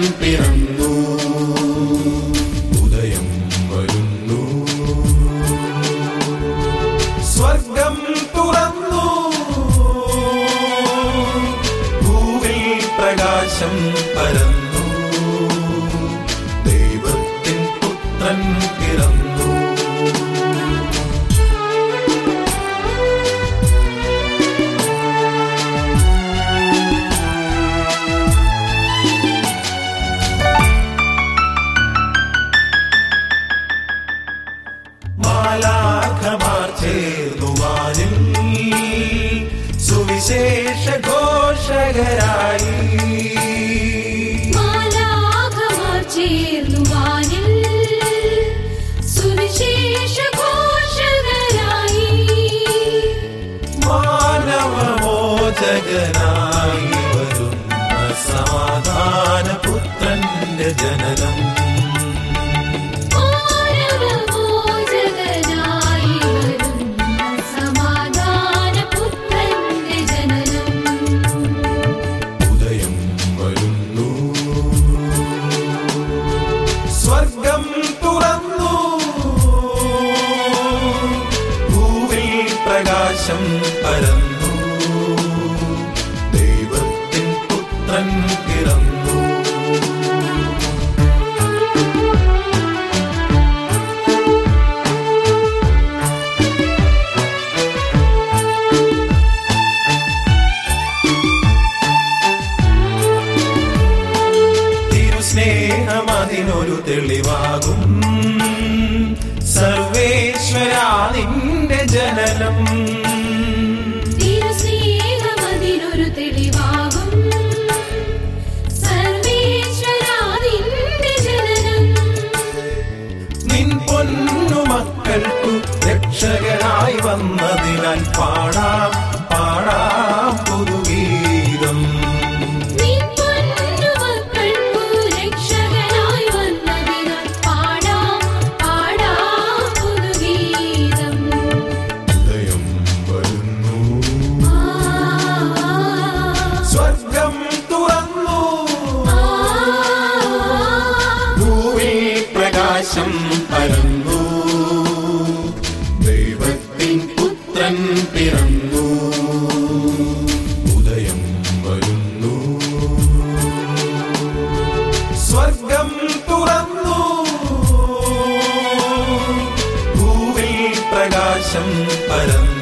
പിറന്നു ഉദയം വരുന്നു സ്വർഗം തുറന്നു ഭൂവിൽ പ്രകാശം പരന്നു ദൈവത്തിൻ പുത്രൻ പിറന്നു മാലാഖമാർ ചേർന്നുവാനിൽ സുവിശേഷ ഘോഷകരായി മാലാഖമാർ ചേർന്നു വാനിൽ സുവിശേഷ ഘോഷകരായി മാനവമോചകനായി വരുന്ന സമാധാന പുത്രന്റെ ജനനം മാനവമോചകനായി വരുന്ന സമാധാന പുത്രന്റെ ജനനം ഉദയം വരുന്നു സ്വർഗം തുറന്നു ഭൂവിൽ പ്രകാശം പരന്നു ദൈവത്തിൻ പുത്രൻ പിറന്നു തിരുസ്നേഹമതിനൊരു തെളിവാകും സർവേശ്വര നിന്റെ ജനനം തിരുസ്നേഹമതിനൊരു തെളിവാകും സർവേശ്വരാതിന്റെ ജനനം നിൻ പൊന്നു മക്കൾക്കു രക്ഷകനായി വന്നതിനാൽ പാടാം പാടാം പുതുഗീതം നിൻ പൊന്നുമക്കൾക്കു രക്ഷകനായി വന്നതിനാൽ പാടാം പാടാം പുതുഗീതം ഉദയം വരുന്നു ആ സ്വർഗം തുറന്നു ആ ഭൂവിൽ പ്രകാശം പരന്നു ദൈവത്തിൻ പുത്രൻ പിറന്നു ഉദയം വരുന്നു സ്വർഗം തുറന്നു ഭൂവിൽ പ്രകാശം പരന്നു